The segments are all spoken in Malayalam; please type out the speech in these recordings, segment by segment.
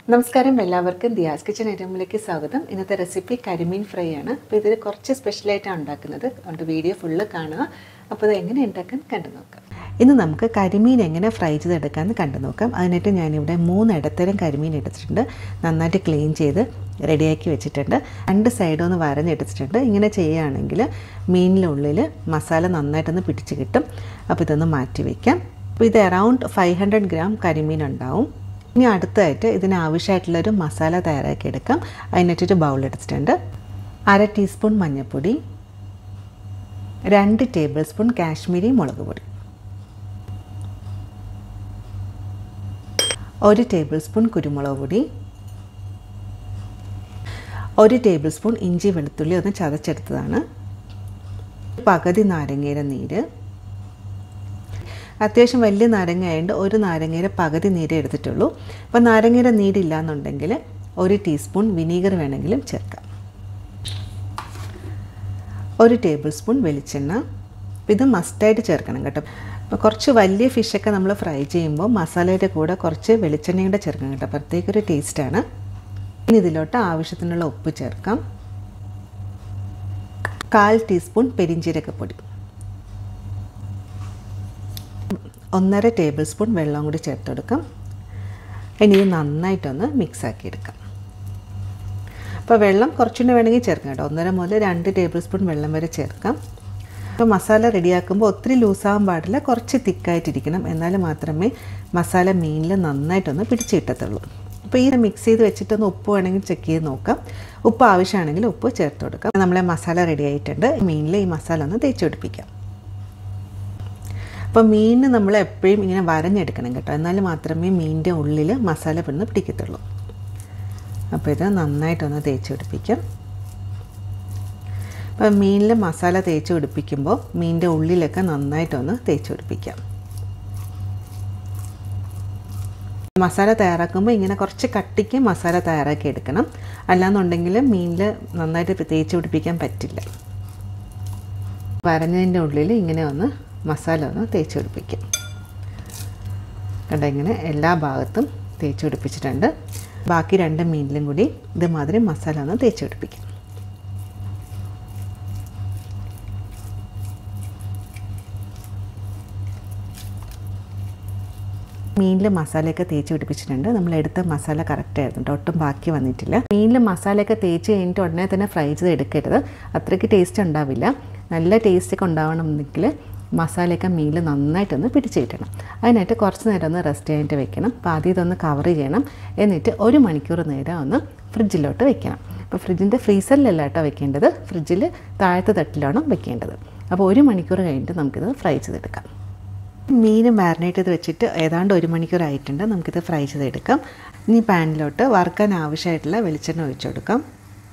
നമസ്കാരം എല്ലാവർക്കും ദിയാസ് കിച്ചൺ ഐറ്റമിലേക്ക് സ്വാഗതം ഇന്നത്തെ റെസിപ്പി കരിമീൻ ഫ്രൈ ആണ് അപ്പോൾ ഇതിൽ കുറച്ച് സ്പെഷ്യലായിട്ടാണ് ഉണ്ടാക്കുന്നത് അതുകൊണ്ട് വീഡിയോ ഫുള്ള് കാണുക അപ്പോൾ ഇത് എങ്ങനെ ഉണ്ടാക്കാൻ കണ്ടു നോക്കാം ഇന്ന് നമുക്ക് കരിമീൻ എങ്ങനെ ഫ്രൈ ചെയ്തെടുക്കാമെന്ന് കണ്ടു നോക്കാം അതിനായിട്ട് ഞാനിവിടെ മൂന്ന് ഇടത്തരം കരിമീൻ എടുത്തിട്ടുണ്ട് നന്നായിട്ട് ക്ലീൻ ചെയ്ത് റെഡിയാക്കി വെച്ചിട്ടുണ്ട് രണ്ട് സൈഡും ഒന്ന് വരഞ്ഞെടുത്തിട്ടുണ്ട് ഇങ്ങനെ ചെയ്യുകയാണെങ്കിൽ മീനിനുള്ളിൽ മസാല നന്നായിട്ടൊന്ന് പിടിച്ച് കിട്ടും അപ്പോൾ ഇതൊന്ന് മാറ്റി വയ്ക്കാം അപ്പോൾ ഇത് അറൗണ്ട് ഫൈവ് ഹൺഡ്രഡ് ഗ്രാം കരിമീൻ ഉണ്ടാവും ഇനി അടുത്തായിട്ട് ഇതിന് ആവശ്യമായിട്ടുള്ളൊരു മസാല തയ്യാറാക്കി എടുക്കാം അതിനായിട്ടൊരു ബൗൾ എടുത്തിട്ടുണ്ട് അര ടീസ്പൂൺ മഞ്ഞൾപ്പൊടി രണ്ട് ടേബിൾ സ്പൂൺ കാശ്മീരി മുളക് പൊടി ഒരു ടേബിൾ സ്പൂൺ കുരുമുളക് പൊടി ഒരു ടേബിൾ സ്പൂൺ ഇഞ്ചി വെളുത്തുള്ളി ഒന്ന് ചതച്ചെടുത്തതാണ് പകുതി നാരങ്ങയുടെ നീര് അത്യാവശ്യം വലിയ നാരങ്ങ ആയതുകൊണ്ട് ഒരു നാരങ്ങയുടെ പകുതി നീര് എടുത്തിട്ടുള്ളൂ അപ്പോൾ നാരങ്ങയുടെ നീരില്ല എന്നുണ്ടെങ്കിൽ ഒരു ടീസ്പൂൺ വിനീഗർ വേണമെങ്കിലും ചേർക്കാം ഒരു ടേബിൾ സ്പൂൺ വെളിച്ചെണ്ണ ഇത് മസ്റ്റായിട്ട് ചേർക്കണം കേട്ടോ അപ്പോൾ കുറച്ച് വലിയ ഫിഷൊക്കെ നമ്മൾ ഫ്രൈ ചെയ്യുമ്പോൾ മസാലയുടെ കൂടെ കുറച്ച് വെളിച്ചെണ്ണയും കൂടെ ചേർക്കണം കേട്ടോ പ്രത്യേകൊരു ടേസ്റ്റാണ് ഇനി ഇതിലോട്ട് ആവശ്യത്തിനുള്ള ഉപ്പ് ചേർക്കാം കാൽ ടീസ്പൂൺ പെരിഞ്ചീരകപ്പൊടി ഒന്നര ടേബിൾ സ്പൂൺ വെള്ളം കൂടി ചേർത്ത് കൊടുക്കാം ഇനി ഇത് നന്നായിട്ടൊന്ന് മിക്സാക്കി എടുക്കാം അപ്പോൾ വെള്ളം കുറച്ചുകൂടി വേണമെങ്കിൽ ചേർക്കാം കേട്ടോ ഒന്നര മുതൽ രണ്ട് ടേബിൾ സ്പൂൺ വെള്ളം വരെ ചേർക്കാം അപ്പോൾ മസാല റെഡിയാക്കുമ്പോൾ ഒത്തിരി ലൂസാകാൻ പാടില്ല കുറച്ച് തിക്കായിട്ടിരിക്കണം എന്നാൽ മാത്രമേ മസാല മീനിൽ നന്നായിട്ടൊന്ന് പിടിച്ച് കിട്ടത്തുള്ളൂ അപ്പോൾ ഈ മിക്സ് ചെയ്ത് വെച്ചിട്ടൊന്ന് ഉപ്പ് വേണമെങ്കിൽ ചെക്ക് ചെയ്ത് നോക്കാം ഉപ്പ് ആവശ്യമാണെങ്കിൽ ഉപ്പ് ചേർത്ത് കൊടുക്കാം നമ്മളെ മസാല റെഡി ആയിട്ടുണ്ട് മീനിൽ ഈ മസാല ഒന്ന് തേച്ച് പിടിപ്പിക്കാം അപ്പോൾ മീൻ നമ്മൾ എപ്പോഴും ഇങ്ങനെ വരഞ്ഞെടുക്കണം കേട്ടോ എന്നാൽ മാത്രമേ മീനിൻ്റെ ഉള്ളിൽ മസാല പിടിന്ന് പിടിക്കത്തുള്ളൂ അപ്പോൾ ഇത് നന്നായിട്ടൊന്ന് തേച്ച് പിടിപ്പിക്കാം അപ്പോൾ മീനിൽ മസാല തേച്ച് പിടിപ്പിക്കുമ്പോൾ മീനിൻ്റെ ഉള്ളിലൊക്കെ നന്നായിട്ടൊന്ന് തേച്ച് പിടിപ്പിക്കാം മസാല തയ്യാറാക്കുമ്പോൾ ഇങ്ങനെ കുറച്ച് കട്ടിക്ക് മസാല തയ്യാറാക്കി എടുക്കണം അല്ലാന്നുണ്ടെങ്കിൽ മീനിൽ നന്നായിട്ട് തേച്ച് പിടിപ്പിക്കാൻ പറ്റില്ല വരഞ്ഞതിൻ്റെ ഉള്ളിൽ ഇങ്ങനെ ഒന്ന് മസാല ഒന്ന് തേച്ച് പിടിപ്പിക്കും കണ്ട ഇങ്ങനെ എല്ലാ ഭാഗത്തും തേച്ച് പിടിപ്പിച്ചിട്ടുണ്ട് ബാക്കി രണ്ട് മീനിലും കൂടി ഇതുമാതിരി മസാല ഒന്ന് തേച്ച് പിടിപ്പിക്കും മീനിൽ മസാലയൊക്കെ തേച്ച് പിടിപ്പിച്ചിട്ടുണ്ട് നമ്മൾ എടുത്ത മസാല കറക്റ്റ് ആയിരുന്നു കേട്ടോ ഒട്ടും ബാക്കി വന്നിട്ടില്ല മീനിൽ മസാലയൊക്കെ തേച്ച് കഴിഞ്ഞിട്ട് ഉടനെ തന്നെ ഫ്രൈ ചെയ്ത് എടുക്കരുത് അത്രയ്ക്ക് ടേസ്റ്റ് ഉണ്ടാവില്ല നല്ല ടേസ്റ്റൊക്കെ ഉണ്ടാവണമെന്നെങ്കിൽ മസാലയൊക്കെ മീനിൽ നന്നായിട്ടൊന്ന് പിടിച്ച് കിട്ടണം അതിനായിട്ട് കുറച്ച് നേരം ഒന്ന് റെസ്റ്റ് ചെയ്യാനായിട്ട് വെക്കണം അപ്പോൾ ആദ്യം ഇതൊന്ന് കവർ ചെയ്യണം എന്നിട്ട് ഒരു മണിക്കൂർ നേരം ഒന്ന് ഫ്രിഡ്ജിലോട്ട് വെക്കണം അപ്പോൾ ഫ്രിഡ്ജിൻ്റെ ഫ്രീസറിലല്ല കേട്ടോ വെക്കേണ്ടത് ഫ്രിഡ്ജിൽ താഴത്തെ തട്ടിലാണ് വെക്കേണ്ടത് അപ്പോൾ ഒരു മണിക്കൂർ കഴിഞ്ഞിട്ട് നമുക്കിത് ഫ്രൈ ചെയ്തെടുക്കാം മീൻ മാരിനേറ്റ് ചെയ്ത് വെച്ചിട്ട് ഏതാണ്ട് ഒരു മണിക്കൂർ ആയിട്ടുണ്ട് നമുക്കിത് ഫ്രൈ ചെയ്തെടുക്കാം ഇനി പാനിലോട്ട് വറുക്കാൻ ആവശ്യമായിട്ടുള്ള വെളിച്ചെണ്ണ ഒഴിച്ചു കൊടുക്കാം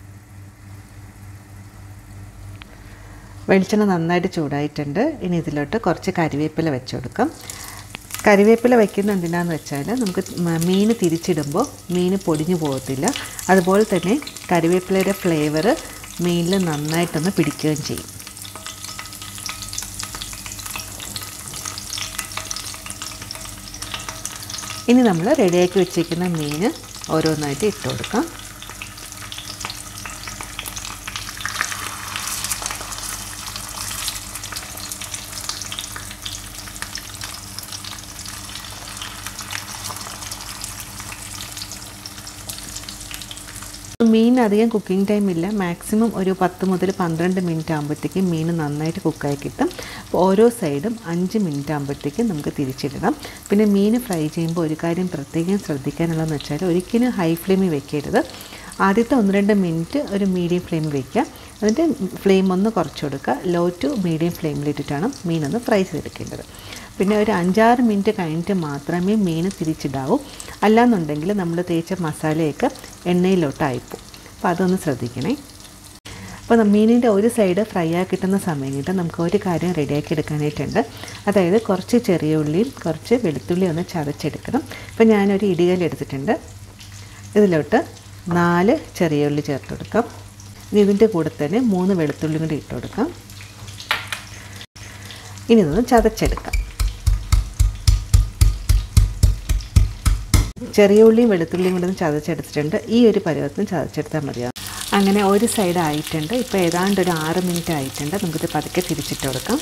വെളിച്ചെണ്ണ നന്നായിട്ട് ചൂടായിട്ടുണ്ട് ഇനി ഇതിലോട്ട് കുറച്ച് കരിവേപ്പില വെച്ച് കൊടുക്കാം കരിവേപ്പില വയ്ക്കുന്നത് എന്തിനാന്ന് വെച്ചാൽ നമുക്ക് മീൻ തിരിച്ചിടുമ്പോൾ മീൻ പൊടിഞ്ഞു പോകത്തില്ല അതുപോലെ തന്നെ കരിവേപ്പിലയുടെ ഫ്ലേവർ മീനിൽ നന്നായിട്ടൊന്ന് പിടിക്കുകയും ചെയ്യും ഇനി നമ്മൾ റെഡിയാക്കി വെച്ചിരിക്കുന്ന മീൻ ഓരോന്നായിട്ട് ഇട്ട് കൊടുക്കാം മീൻ അധികം കുക്കിംഗ് ടൈം ഇല്ല മാക്സിമം ഒരു പത്ത് മുതൽ പന്ത്രണ്ട് മിനിറ്റ് ആകുമ്പോഴത്തേക്കും മീൻ നന്നായിട്ട് കുക്കായി കിട്ടും അപ്പോൾ ഓരോ സൈഡും അഞ്ച് മിനിറ്റ് ആകുമ്പോഴത്തേക്കും നമുക്ക് തിരിച്ചിടണം പിന്നെ മീൻ ഫ്രൈ ചെയ്യുമ്പോൾ ഒരു കാര്യം പ്രത്യേകം ശ്രദ്ധിക്കാനുള്ളതെന്ന് വെച്ചാൽ ഒരിക്കലും ഹൈ ഫ്ലെയിമിൽ വെക്കരുത് ആദ്യത്തെ ഒന്ന് രണ്ട് മിനിറ്റ് ഒരു മീഡിയം ഫ്ലെയിമിൽ വയ്ക്കുക എന്നിട്ട് ഫ്ലെയിം ഒന്ന് കുറച്ച് കൊടുക്കുക ലോ ടു മീഡിയം ഫ്ലെയിമിലിട്ടിട്ടാണ് മീനൊന്ന് ഫ്രൈ ചെയ്തെടുക്കേണ്ടത് പിന്നെ ഒരു അഞ്ചാറ് മിനിറ്റ് കഴിഞ്ഞിട്ട് മാത്രമേ മീൻ തിരിച്ചിടാവൂ അല്ലാന്നുണ്ടെങ്കിൽ നമ്മൾ തേച്ച മസാലയൊക്കെ എണ്ണയിലോട്ടായിപ്പോവും അപ്പോൾ അതൊന്ന് ശ്രദ്ധിക്കണേ അപ്പോൾ മീനിൻ്റെ ഒരു സൈഡ് ഫ്രൈ ആക്കി കിട്ടുന്ന സമയം കിട്ടും നമുക്ക് ഒരു കാര്യം റെഡിയാക്കി എടുക്കാനായിട്ടുണ്ട് അതായത് കുറച്ച് ചെറിയ ഉള്ളിയും കുറച്ച് വെളുത്തുള്ളി ഒന്ന് ചതച്ചെടുക്കണം അപ്പോൾ ഞാനൊരു ഇടികൽ എടുത്തിട്ടുണ്ട് ഇതിലോട്ട് നാല് ചെറിയ ഉള്ളി ചേർത്ത് കൊടുക്കാം ഇനി ഇതിൻ്റെ കൂടെ തന്നെ മൂന്ന് വെളുത്തുള്ളി കൂടി ഇട്ട് കൊടുക്കാം ഇനി ഇതൊന്ന് ചതച്ചെടുക്കാം ചെറിയ ഉള്ളിയും വെളുത്തുള്ളിയും കൂടെ ഒന്ന് ചതച്ചെടുത്തിട്ടുണ്ട് ഈ ഒരു പരുവത്തിന് ചതച്ചെടുത്താൽ മതിയാവും അങ്ങനെ ഒരു സൈഡ് ആയിട്ടുണ്ട് ഇപ്പോൾ ഏതാണ്ട് ഒരു ആറ് മിനിറ്റ് ആയിട്ടുണ്ട് നമുക്കിത് പതുക്കെ തിരിച്ചിട്ട് കൊടുക്കാം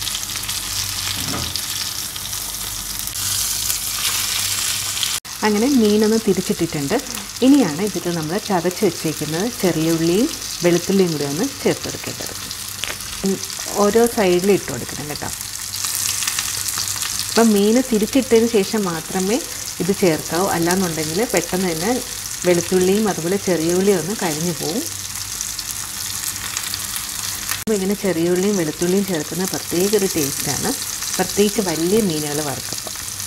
അങ്ങനെ മീനൊന്ന് തിരിച്ചിട്ടിട്ടുണ്ട് ഇനിയാണ് ഇതിൽ നമ്മൾ ചതച്ച് വെച്ചേക്കുന്നത് ചെറിയ ഉള്ളിയും വെളുത്തുള്ളിയും കൂടി ഒന്ന് ചേർത്ത് കൊടുക്കേണ്ടത് ഉം, ഓരോ സൈഡിൽ ഇട്ട് കൊടുക്കണം കേട്ടോ അപ്പം മീൻ തിരിച്ചിട്ടതിന് ശേഷം മാത്രമേ ഇത് ചേർക്കാവൂ അല്ലാന്നുണ്ടെങ്കിൽ പെട്ടെന്ന് തന്നെ വെളുത്തുള്ളിയും അതുപോലെ ചെറിയ ഉള്ളിയും ഒന്ന് കരിഞ്ഞു പോവും അപ്പോൾ ഇങ്ങനെ ചെറിയ ഉള്ളിയും വെളുത്തുള്ളിയും ചേർക്കുന്നത് പ്രത്യേക ഒരു ടേസ്റ്റാണ് പ്രത്യേകിച്ച് വലിയ മീനുകൾ വറുക്കുമ്പോൾ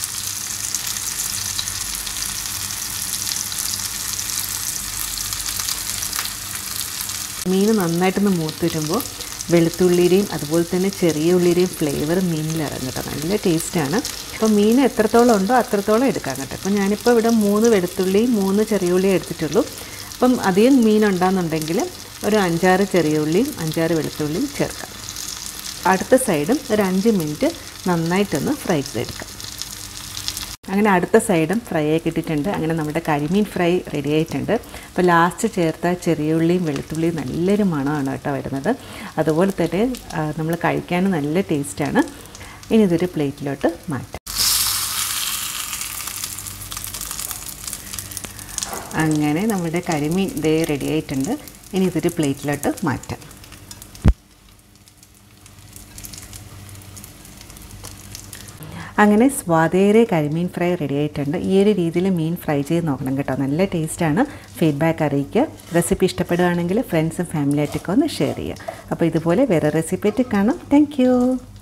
മീൻ നന്നായിട്ടൊന്ന് മൂത്ത് വരുമ്പോൾ വെളുത്തുള്ളിയുടെയും അതുപോലെ തന്നെ ചെറിയ ഉള്ളിയുടെയും ഫ്ലേവർ മീനിൽ ഇറങ്ങും കേട്ടോ നല്ല ടേസ്റ്റാണ് അപ്പോൾ മീൻ എത്രത്തോളം ഉണ്ടോ അത്രത്തോളം എടുക്കാം കേട്ടോ അപ്പോൾ ഞാനിപ്പോൾ ഇവിടെ മൂന്ന് വെളുത്തുള്ളിയും മൂന്ന് ചെറിയ ഉള്ളിയും എടുത്തിട്ടുള്ളൂ അപ്പം അധികം മീൻ ഉണ്ടാകുന്നുണ്ടെങ്കിൽ ഒരു അഞ്ചാറ് ചെറിയ ഉള്ളിയും അഞ്ചാറ് വെളുത്തുള്ളിയും ചേർക്കാം അടുത്ത സൈഡും ഒരു അഞ്ച് മിനിറ്റ് നന്നായിട്ടൊന്ന് ഫ്രൈ ചെയ്തെടുക്കാം അങ്ങനെ അടുത്ത സൈഡും ഫ്രൈ ആക്കി ഇട്ടിട്ടുണ്ട് അങ്ങനെ നമ്മുടെ കരിമീൻ ഫ്രൈ റെഡി ആയിട്ടുണ്ട് അപ്പോൾ ലാസ്റ്റ് ചേർത്ത ചെറിയ ഉള്ളിയും വെളുത്തുള്ളിയും നല്ലൊരു മണമാണ് കേട്ടോ വരുന്നത് അതുപോലെ തന്നെ നമ്മൾ കഴിക്കാനും നല്ല ടേസ്റ്റാണ് ഇനി ഇതൊരു പ്ലേറ്റിലോട്ട് മാറ്റാം അങ്ങനെ നമ്മുടെ കരിമീൻ ഇതേ റെഡി ആയിട്ടുണ്ട് ഇനി ഇതൊരു പ്ലേറ്റിലോട്ട് മാറ്റാം അങ്ങനെ സ്വാദേരെ കരിമീൻ ഫ്രൈ റെഡി ആയിട്ടുണ്ട് ഈ ഒരു രീതിയിൽ മീൻ ഫ്രൈ ചെയ്ത് നോക്കണം കേട്ടോ നല്ല ടേസ്റ്റാണ് ഫീഡ്ബാക്ക് അറിയിക്കുക റെസിപ്പി ഇഷ്ടപ്പെടുകയാണെങ്കിൽ ഫ്രണ്ട്സും ഫാമിലിയായിട്ടൊക്കെ ഒന്ന് ഷെയർ ചെയ്യുക അപ്പോൾ ഇതുപോലെ വേറെ റെസിപ്പി ആയിട്ട് കാണാം താങ്ക്